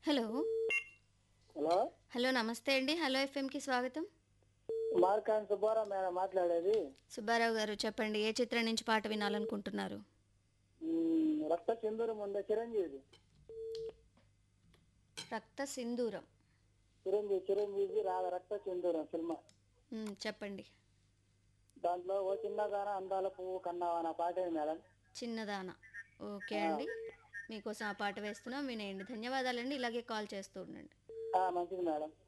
hello hello hello నమస్తే అండి hello ఎఫ్ఎంకి స్వాగతం మార్కాన్ సుబ్బారావు మేడం మాట్లాడేది సుబ్బారావు గారు చెప్పండి ఏ చిత్రం నుంచి పాట వినాలనుకుంటున్నారు మ్మ్, రక్త సింధూరం ఉండే చిరంజీవి రక్త సింధూరం చిరంజీవి చిరంజీవి రాగ రక్త సింధూరం సినిమా మ్, చెప్పండి దాంట్లో ఓ చిన్నదాన అందాల పువ్వు కన్నావా నా పాటే మేడం చిన్నదాన ఓకే అండి మీకోసం ఆ పాట వేస్తున్నాం వినేయండి ధన్యవాదాలండి ఇలాగే కాల్ చేస్తూ ఉండండి ఆ, మంచిది మేడం